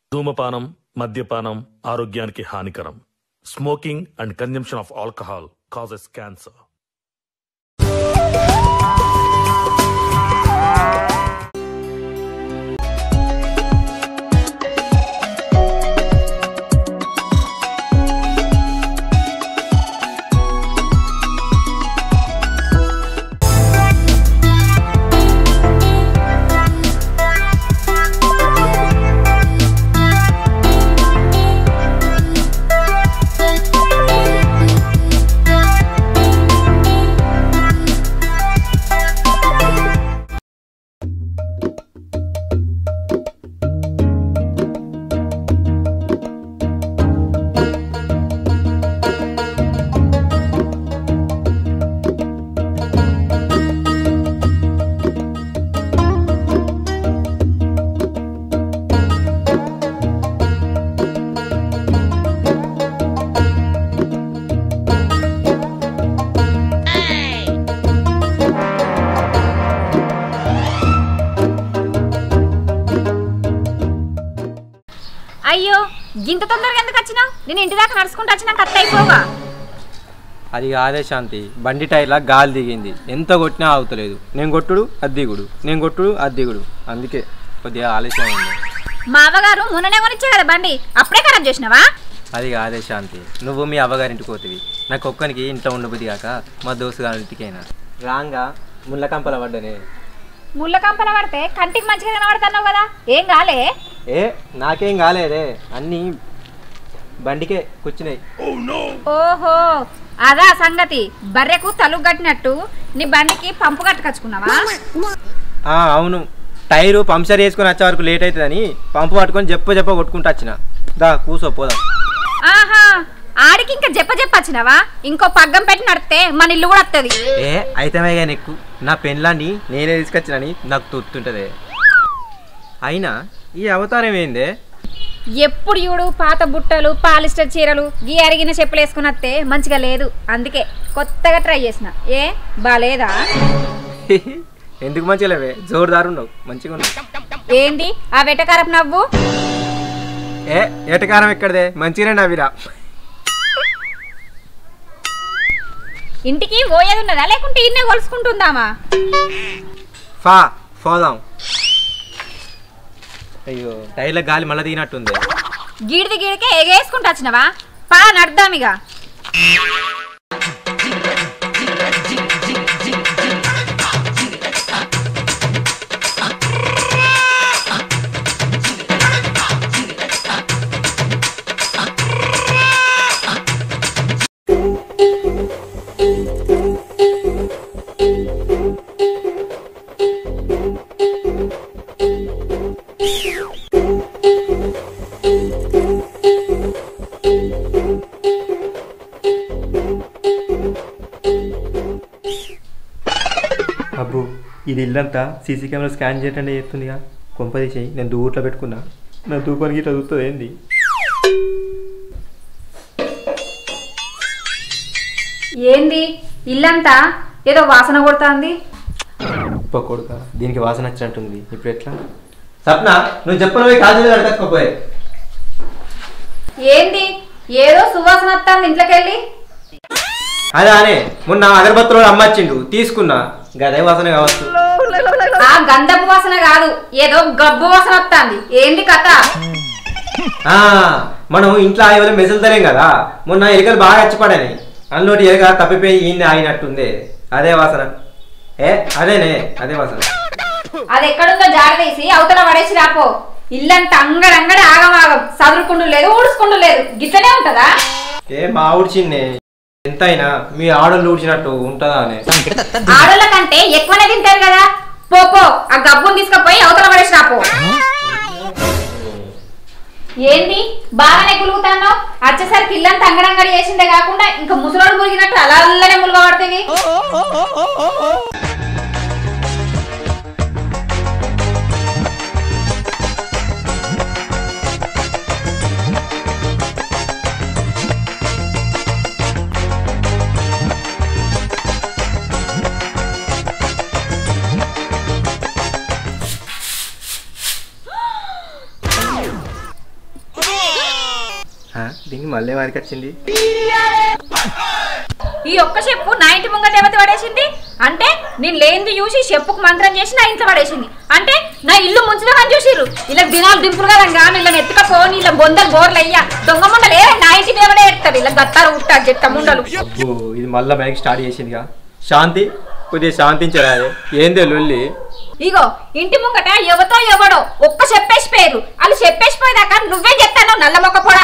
ధూమపానం మద్యపానం ఆరోగ్యానికి హానికరం smoking and consumption of alcohol causes cancer అయ్యో గింత తొందరగా ఎందుకు వచ్చినావు నేను ఇంటి దాకా నడుచుకుంటూ వచ్చినా కత్త అయిపోగా అది కాదే శాంతి బండి టైర్లా గాలి దిగింది ఎంత కొట్టినా ఆగుతలేదు నేను కొట్టుడు అది దిగుడు నేను కొట్టుడు అది దిగుడు అందుకే కొద్దిగా ఆలస్యం ఉంది మా అవ్వగారు మొన్ననే కొనిచ్చే కదా బండి అప్పుడే ఖరాబ్ చేసినావా అది కాదే శాంతి నువ్వు మీ అవ్వగారింటికి పోతివి నాకు ఒక్కనికి ఇంట్లో ఉండబుద్ధి కాక మా దోస్తు గారింటికైనా రాంగా ముళ్ళ కంపల పడ్డనే ముళ్ళ కంపల పడితే కంటికి మంచిగా కనబడుతున్నావు కదా ఏం కాలే ఏ నాకేం కాలేదే అన్నీ బండికే కూర్చున్నాయి ఓహో అదా సంగతి బర్రెకు తలుగు కట్టినట్టు నీ బండికి పంపు కట్టుకచ్చుకున్నావా ఆ, అవును టైరు పంక్చర్ వేసుకొని వచ్చే వరకు లేట్ అవుతుందని పంపు పట్టుకొని చెప్ప చెప్ప కొట్టుకుంటూ వచ్చిన దా కూసో పోదాం ఆహా ఆడికి ఇంకా చెప్ప చెప్పొచ్చినావా ఇంకో పగ్గం పెట్టి నడితే మన ఇల్లు కూడా వస్తుంది ఏ అయితమే కానీ ఎక్కువ నా పెన్లాన్ని నేనే తీసుకొచ్చినని నాకు తొత్తుంటదే అయినా ఈ అవతారం ఏందే ఎప్పుడు చూడు పాత బుట్టలు పాలిస్టర్ చీరలు గీ అరిగిన చెప్పులు వేసుకుని వస్తే మంచిగా లేదు అందుకే కొత్తగా ట్రై చేసిన ఏ బాలేదా ఎందుకు మంచిగా లేవే జోరుదారు ఉండవు మంచిగా ఉండవు ఏంది ఆ వెటకారపు నవ్వు ఏ ఏటకారం ఎక్కడదే మంచిగానే నవ్విరా ఇంటికి పోయేది ఉన్నదా లేకుంటే ఇన్నే కొలుసుకుంటుందామా ఫా పోదాం అయ్యో టైర్ల గాలి మళ్ళీ దిగినట్టుంది గీడిది గీడికే ఎగేసుకుంటూ వచ్చినవా పా నడ్దామిగా అబ్బు ఇది ఇల్లంతా సీసీ కెమెరా స్కాన్ చేయటండి చేస్తుందిగా కొంపదీసి నేను దూట్లో పెట్టుకున్నా నా దూపానికి ఇట్లా చూస్తుంది ఏంది ఏంది ఇల్లంతా ఏదో వాసన కొడుతుంది ఉప్ప కొడుక దీనికి వాసన వచ్చినట్టుంది ఇప్పుడు ఎట్లా సప్న నువ్వు చెప్పను కాదు అడగకపోయే ఏంది ఏదో సువాసన వస్తుంది ఇంట్లోకెళ్ళి అదే అనే మొన్న అగరబత్తులో అమ్మచ్చిండు తీసుకున్నా గదే వాసన కావచ్చు ఆ గంధపు వాసన కాదు ఏదో గబ్బు వాసన వస్తుంది ఏంది కథ ఆ, మనం ఇంట్లో ఆగే మెసులుతలేం కదా మొన్న ఎలుకలు బాగా చచ్చిపడాయి అందులోటి ఎలుక తప్పిపోయి ఈయన ఆగినట్టుంది అదే వాసన ఏ అదేనే అదే వాసన అది ఎక్కడుందో జాడ తీసి అవతల పడేసి రాపో ఇల్లంతా అంగడంగడ ఆగమాగం సదురుకుండు లేదు ఊడుచుకుండు లేదు గిట్లనే ఉంటదా ఏ మా ఊడ్చిందే ఎంతైనా మీ ఆడోళ్ళు ఊడ్చినట్టు ఉంటుందా అనే ఆడోళ్ళ కంటే ఎక్కువనే తింటారు కదా పో పో ఆ గబ్బుని తీసుకుపోయి అవతల పడేసి రాపో ఏంది బాగానే గులుగుతానో వచ్చేసరికి ఇల్లంతా అంగడంగడి చేసిందే కాకుండా ఇంకా ముసలోడు మురిగినట్టు అలా అల్లనే ములుగబడుతుంది ఆ, దీనికి మళ్ళీ వారికి వచ్చింది ఈ ఒక్క చెప్పు నా ఇంటి ముంగట ఎవతి పడేసింది అంటే నేను లేనిది చూసి చెప్పుకు మంత్రం చేసి నా ఇంట్లో పడేసింది అంటే నా ఇల్లు ముంచుదామని చూసిర్రు ఇలా దినాలు దింపులు కదా కానీ ఇలా ఎత్తుకపోని ఇలా బొందలు బోర్లు అయ్యా దొంగ ముండలే నా ఇంటి మీద కూడా ఎడతారు ఇలా గత్తారు ఉంటా జట్ట ముండలు అబ్బో ఇది మళ్ళీ మైక్ స్టార్ట్ చేసిందిగా శాంతి కొద్దిగా శాంతించరా ఏందే లొల్లి ఇగో ఇంటి ముంగట ఎవతో ఎవడో ఒక్క చెప్పేసి పేరు వాళ్ళు చెప్పేసి పోయేదాకా నువ్వే చెప్తాను నల్ల మొక్క పొడ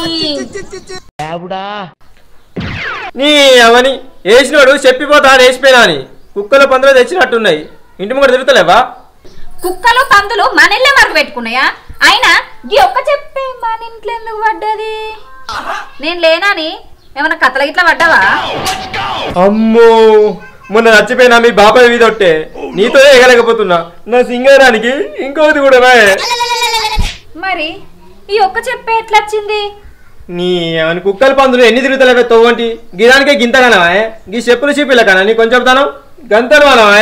నీ అవని వేసినోడు చెప్పిపోతా అని వేసిపోయినా అని కుక్కల పందులు తెచ్చినట్టున్నాయి ఇంటి ముంగట తిరుగుతలేవా కుక్కలు పందులు మన ఇల్లే మరకు పెట్టుకున్నాయా అయినా ఈ ఒక్క చెప్పే మన ఇంట్లో ఎందుకు పడ్డది నేను లేనాని ఏమన్నా కథల గిట్ల పడ్డావా అమ్మో మొన్న చచ్చిపోయినా మీ బాబాయ్ మీద ఒట్టే నీతో ఎగలేకపోతున్నా నా సింగారానికి ఇంకోటి కూడా రాయే. మరి ఈ ఒక్క చెప్పే ఎట్లా వచ్చింది నీ అవని కుక్కల పందులు ఎన్ని తిరుగుతలేవే తోవంటి గిదానికే గింతగానా గీ చెప్పులు చీపిల్ల కానా నీ కొంచెం చెప్తాను గంతలు మనవా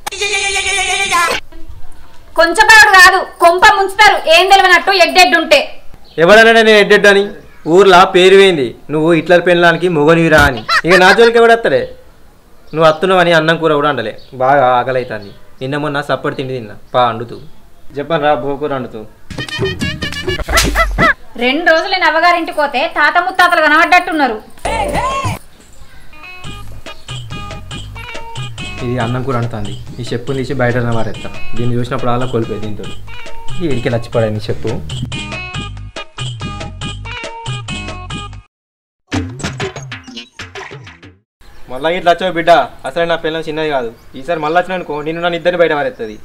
కొంచెం పాడు కాదు కొంప ముంచుతారు ఏం తెలియనట్టు ఎడ్డెడ్డుంటే ఎవడన్నా నేను ఎడ్డెడ్ అని ఊర్లో పేరు వేయింది నువ్వు హిట్లర్ పెళ్ళడానికి మొగనివిరా అని ఇక నా జోలికి ఎవడత్తలే నువ్వు అత్తున్నావని అన్నం కూర కూడా అండలే బాగా ఆకలి అవుతుంది నిన్న మొన్న సప్పటి తిండి తిన్నా పా అండుతూ చెప్పను రా బోకూర అండుతూ రెండు రోజులు నేను అవ్వగారింటికి పోతే తాత ముత్తాతలు కనబడ్డట్టున్నారు ఇది అన్నం కూర అంటుంది ఈ చెప్పుని తీసి బయట వారెత్తా దీన్ని చూసినప్పుడు అలా కోల్పోయి దీంతో వీడికి నచ్చిపడా నీ చెప్పు మళ్ళా ఇట్లా వచ్చావు బిడ్డ అసలు నా పిల్లలు చిన్నది కాదు ఈసారి మళ్ళీ వచ్చిన అనుకో నిన్ను నన్ను ఇద్దరిని బయట వారెత్తది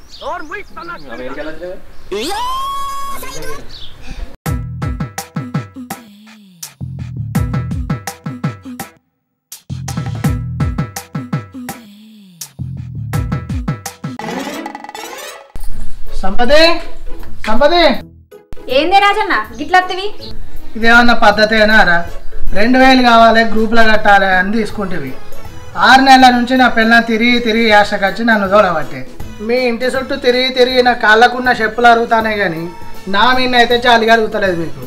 సంపదే సంపదే ఏందే రాజన్న గిట్లత్తివి ఇదేమన్నా పద్ధతేనా రా రెండు వేలు కావాలి గ్రూప్లో కట్టాలి అని తీసుకుంటేవి ఆరు నెలల నుంచి నా పిల్లలు తిరిగి తిరిగి యాసకొచ్చి నన్ను దూడబట్టే మీ ఇంటి చుట్టూ తిరిగి తిరిగి నా కాళ్ళకున్న చెప్పులు అరుగుతానే కానీ నా మీద అయితే చాలిగా అరుగుతలేదు మీకు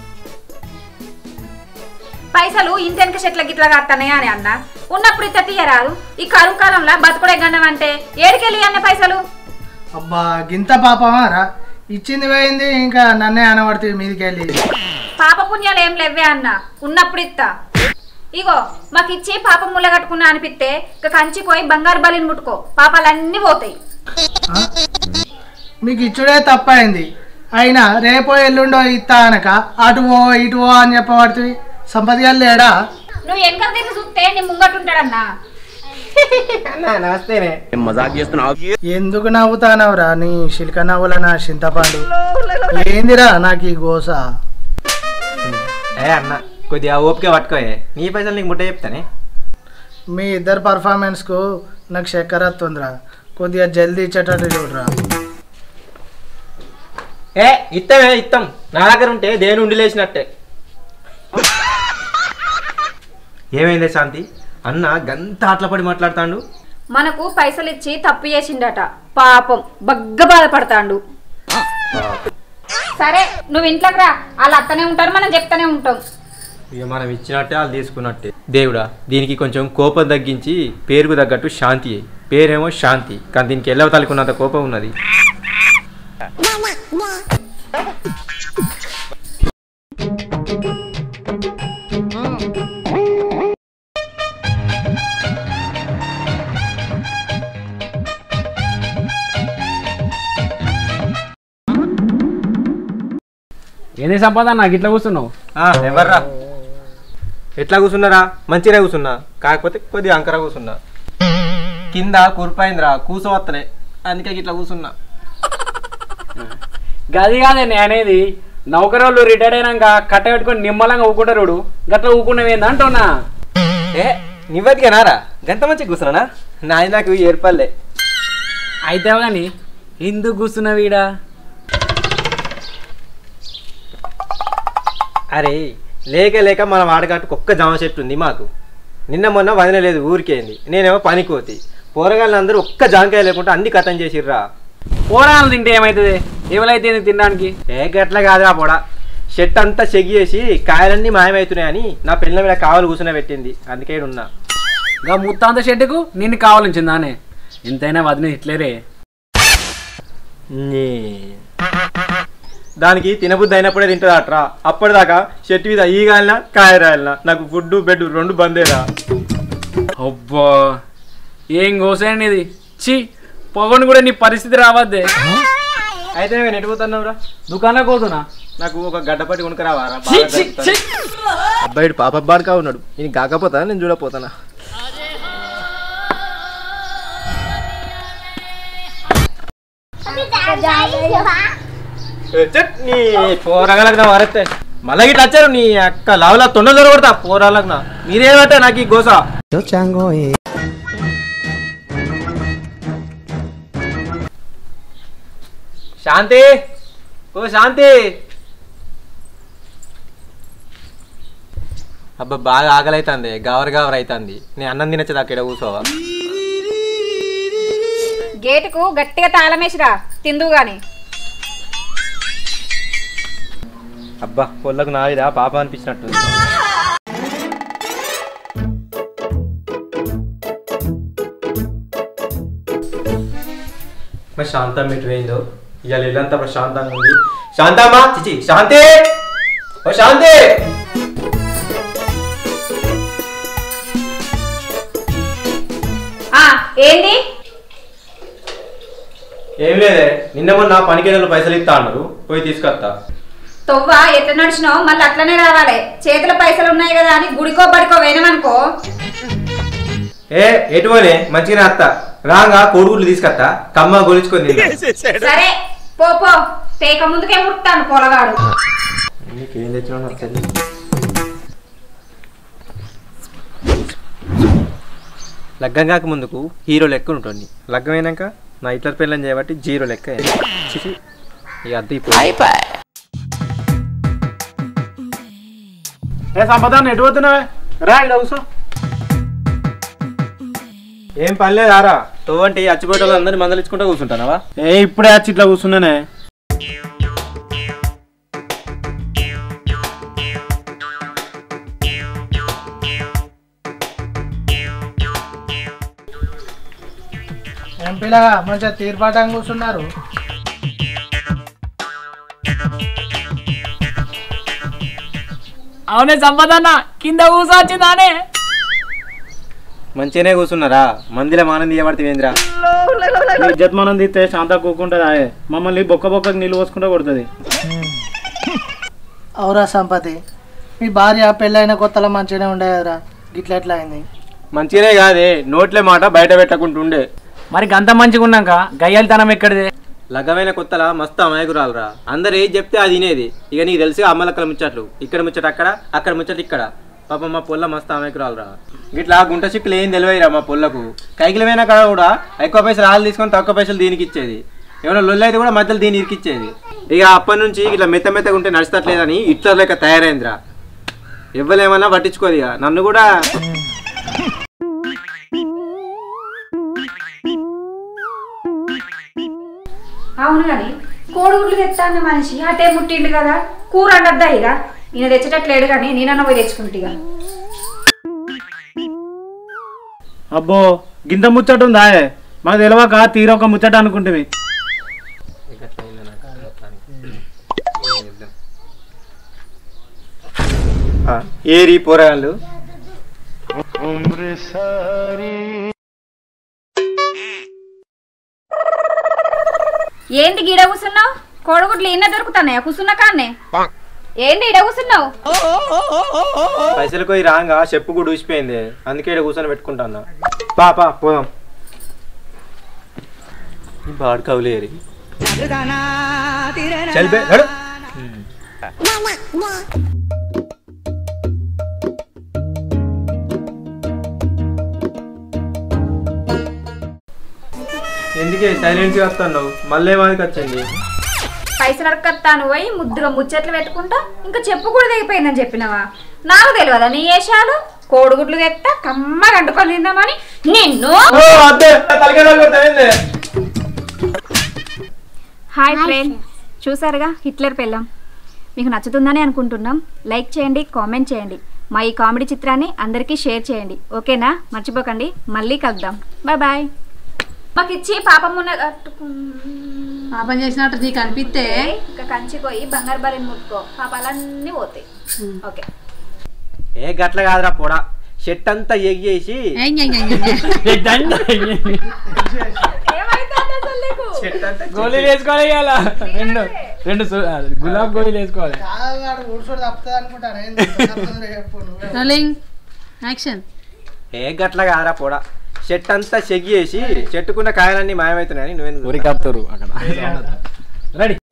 పైసలు ఇంటెనక చెట్ల గిట్ల కడతానే అని అన్న ఉన్నప్పుడు ఇత్త తీయరాదు ఈ కరువు కాలంలో బతుకుడే గండం అంటే ఏడికెళ్ళి అన్న పైసలు అబ్బా గింత పాపమా రా ఇచ్చింది పోయింది ఇంకా నన్నే అనబడుతుంది మీదికి వెళ్ళి పాప పుణ్యాలు ఏం లేవే అన్న ఉన్నప్పుడు ఇత్తా ఇగో మాకు ఇచ్చి పాప ముళ్ళ కట్టుకున్నా అనిపిస్తే ఇక కంచి పోయి బంగారు బలిని ముట్టుకో పాపాలన్నీ పోతాయి ఆ? మీకు ఇచ్చుడే తప్పైంది అయినా రేపో ఎల్లుండో ఇత్తా అనక అటు పో ఇటు పో అని చెప్పబడుతుంది సంపద గారు లేడా నువ్వు వెనక తిరిగి చూస్తే నీ ముంగటుంటాడన్నా నమస్తేనే ఎందుకు నవ్వుతానవురా నీ శిల్క నవ్వుల నా చింతపండు ఏందిరా నాకు ఈ గోస ఏ అన్న కొద్దిగా ఓపిక పట్టుకోయే నీ పైసలు నీకు ముట్ట చెప్తానే మీ ఇద్దరు పర్ఫార్మెన్స్కు నాకు చక్కెర వస్తుందిరా కొద్దిగా జల్దీ ఇచ్చేటట్టు చూడరా ఏ ఇత్తమే ఇత్తం నా దగ్గర ఉంటే దేని ఉండి లేచినట్టే ఏమైంది శాంతి అన్న గంత ఆటలపడి మాట్లాడతాడు మనకు పైసలు ఇచ్చి తప్పు చేసిండట పాపం బగ్గ బాధపడతాండు సరే నువ్వు ఇంట్లోకి రా వాళ్ళు అత్తనే ఉంటారు మనం చెప్తానే ఉంటాం ఇక మనం ఇచ్చినట్టే వాళ్ళు తీసుకున్నట్టే దేవుడా దీనికి కొంచెం కోపం తగ్గించి పేరుకు తగ్గట్టు శాంతి అయ్యి. పేరేమో శాంతి కానీ దీనికి ఎల్లవ తలుకున్నంత కోపం ఉన్నది ఏంది సంపద నాకు ఇట్లా కూర్చున్నావు ఎవర్రా ఎట్లా కూర్చున్నారా మంచిగా కూర్చున్నా కాకపోతే కొద్దిగా అంకర కూర్చున్నా కింద కురిపోయిందిరా కూసవత్తలే అందుకే ఇట్లా కూర్చున్నా గది కాదే నేను అనేది నౌకరోళ్ళు రిటైర్ అయినాక కట్ట పెట్టుకొని నిమ్మలంగా ఊకుంటారు గట్ల ఊకున్నవేంది అంటున్నా ఏ నివ్వదిగా నారా గంత మంచిగా కూర్చున్నానా నాది నాకు ఏర్పడలే అయితే కానీ ఎందుకు కూర్చున్నా వీడా అరే లేక లేక మన వాడగట్టుకు ఒక్క జామ చెట్టు ఉంది మాకు నిన్న మొన్న వదిలేదు ఊరికేంది నేనేమో పనికోతి పోరగాళ్ళందరూ ఒక్క జామకాయ లేకుండా అన్ని కథం చేసిర్రా పోరాలు తింటే ఏమవుతుంది ఎవరైతే ఏంది తినడానికి ఏ గట్ల కాదురా పొడ షెట్ అంతా చెగ్ చేసి కాయలన్నీ మాయమవుతున్నాయని నా పిల్లల మీద కావాలి కూర్చునే పెట్టింది అందుకే ఈడ ఉన్నా గా ముత్తాంత షెడ్డుకు నిన్ను కావాలించిందానే ఎంతైనా వదిన హిట్లరే నీ. దానికి తినబుద్ధి అయినప్పుడే తింటుంది అట్రా అప్పటిదాకా షెట్ మీద ఈ కాలినా కాయ రాయాలనా నాకు ఫుడ్ బెడ్ రెండు బందేరా అబ్బా ఏం కోసేయండి ఇది చి పొగను కూడా నీ పరిస్థితి రావద్దే అయితే నేను ఎటుపోతున్నావురా దుకాణం కోతున్నా నాకు ఒక గడ్డపట్టి కొనుక్కరావారా ఛీ, ఛీ, ఛీ. అబ్బాయి పాప బాడుకా ఉన్నాడు నేను కాకపోతా నేను చూడపోతానా చట్నీ పోరగలకు నా వారెత్తే మళ్ళీ ఇట్లా వచ్చారు నీ అక్క లావులా తొండలు దొరకొడతా పోరాలకు నా మీరేమంటే నాకు ఈ గోస శాంతి ఓ శాంతి అబ్బా బాగా ఆకలి అవుతుంది గావర్ గావర్ అవుతుంది నేను అన్నం తినచ్చదు అక్కడ కూర్చోవా గేటుకు గట్టిగా తాళమేసిరా తిందు గాని అబ్బా పొల్లకు నావిదా పాప అనిపించినట్టు మరి శాంతం ఎటు పోయిందో ఇవాళ ఇల్లంతా ప్రశాంతంగా ఉంది శాంతమ్మా చిచి శాంతి ఓ శాంతి ఆ ఏంది ఏం లేదే నిన్న మొన్న పనికేళ్ళు పైసలు ఇస్తా అన్నారు పోయి తీసుకొస్తా తొవ్వ ఎట్లా నడిచినావు మళ్ళీ అట్లనే రావాలి చేతిలో పైసలు ఉన్నాయి కదా అని గుడికో బడికో వేయమనుకో ఏ ఎటువనే మంచిగానే అత్త రాగా కోడిగుడ్లు తీసుకొస్తా కమ్మ గొలుచుకొని తింటా. సరే పో పో తేక ముందుకే ముట్టాను పొలగాడు నీకేం తెచ్చినా నాకు తెలియదు. లగ్గం కాక ముందుకు హీరో లెక్క ఉంటుంది లగ్గం అయినాక నా ఇట్ల పిల్లని చేయబట్టి జీరో లెక్క అయింది. చిచి ఇక అద్దె ఇప్పుడు ఏ సంపద ఎటు పోతున్నావే రా ఇక్కడ కూర్చో ఏం పని లేదారా తోవంటి అచ్చిపోయేటోళ్ళు అందరినీ మందలించుకుంటూ కూర్చుంటానవా ఏ ఇప్పుడే వచ్చి ఇట్లా కూర్చున్నానే ఎంపీలాగా మంచిగా తీర్పాటం కూర్చున్నారు అవునే సంపదన్న కింద కూర్చోవచ్చిందానే మంచిగానే కూర్చున్నారా మందిలో మానం తీయబడితే ఏంద్రా నీ ఇజ్జత్ మనం తీస్తే శాంత కూకుంటుంది మమ్మల్ని బొక్క బొక్కకి నీళ్ళు పోసుకుంటూ కొడుతుంది అవురా సంపతి మీ భార్య పెళ్ళైన కొత్తలో మంచిగానే ఉండే కదరా గిట్ల ఎట్లా అయింది మంచిగానే కాదే నోట్లే మాట బయట పెట్టకుంటుండే మరి గంత మంచిగా ఉన్నాక గయ్యాలితనం ఎక్కడిది లగ్గమైన కొత్తలా మస్తు అమాయకురాలురా అందరు ఏది చెప్తే అది వినేది ఇక నీకు తెలిసి అమ్మలక్కల ముచ్చట్లు ఇక్కడ ముచ్చట అక్కడ అక్కడ ముచ్చట ఇక్కడ పాపం మా పొల్ల మస్తు అమాయకురాలురా ఇట్లా గుంట చిక్కులు ఏం తెలివైరా మా పొల్లకు కైకిలమైన కాడ కూడా ఎక్కువ పైసలు రాళ్ళు తీసుకొని తక్కువ పైసలు దీనికి ఇచ్చేది ఏమైనా లొల్లి అయితే కూడా మధ్యలో దీన్ని ఇరికిచ్చేది ఇక అప్పటి నుంచి ఇట్లా మెత్త మెత్తగా ఉంటే నడుస్తట్లేదని ఇట్లా లెక్క తయారైందిరా ఇవ్వలేమన్నా పట్టించుకోదు ఇక నన్ను కూడా అవును కానీ కోడిగుడ్లు తెస్తా అన్న మనిషి అటే ముట్టిండు కదా కూర అండద్దా ఇక ఈయన తెచ్చేటట్లేడు కానీ నేనన్న పోయి తెచ్చుకుంటా అబ్బో గింత ముచ్చట ఉందా మాకు తెలియక తీరొక ముచ్చట అనుకుంటుంది ఆ, ఏరి పోరగాళ్ళు ఏంది గీడ కూర్చున్నావు కోడిగుడ్లు ఈయన దొరుకుతున్నాయా కూర్చున్న కాన్నే ఏంది ఈడ కూర్చున్నావు పైసలు పోయి రాగా చెప్పు కూడా ఊసిపోయింది అందుకే ఇక్కడ కూర్చొని పెట్టుకుంటాను పాపా పోదాం ఈ బాడు కవులేరి చల్పే నడు. ఎందుకే సైలెంట్గా వస్తున్నావు మళ్ళీ ఏమాదికి వచ్చింది పైసలు అడగత్తాను పోయి ముద్దుగా ముచ్చట్లు పెట్టుకుంటా ఇంకా చెప్పు కూడా తెగిపోయిందని చెప్పినావా నాకు తెలియదా నీ వేషాలు కోడిగుడ్లు తెత్తా కమ్మగా అంటుకొని తిందామని నిన్ను ఓ, అద్దే, తలకాయ తగులుతావేంది? హాయ్ ఫ్రెండ్ చూసారుగా హిట్లర్ పెళ్ళం మీకు నచ్చుతుందని అనుకుంటున్నాం లైక్ చేయండి కామెంట్ చేయండి మా ఈ కామెడీ చిత్రాన్ని అందరికీ షేర్ చేయండి ఓకేనా మర్చిపోకండి మళ్ళీ కలుద్దాం బాయ్ బాయ్ మాకు ఇచ్చి పాపమున్న పాపం చేసినట్టు నీకు అనిపిస్తే ఇంకా కంచి పోయి బంగారు బరిని ముట్టుకో పాపాలన్నీ పోతాయి ఓకే ఏ గట్ల కాదురా పోడా షెట్ అంతా ఎగ్గేసి ఏం ఏం ఏం ఏం ఏం. గోళీలు వేసుకోవాలి ఇవాళ రెండు రెండు సు- ఆ, గులాబ్ గోళీలు వేసుకోవాలి వాడు ఊడ్చుడు తప్పుతుంది అనుకుంటాను ఏంది? తప్పుతుందిరా చెప్పు నువ్వే. రోలింగ్ యాక్షన్ ఏ గట్ల కాదురా పోడా షెట్ అంతా చెయ్యేసి చెట్టుకున్న కాయలన్నీ మాయమవుతున్నాయని నువ్వెందుకు ఉరికత్తురు అక్కడ రెడీ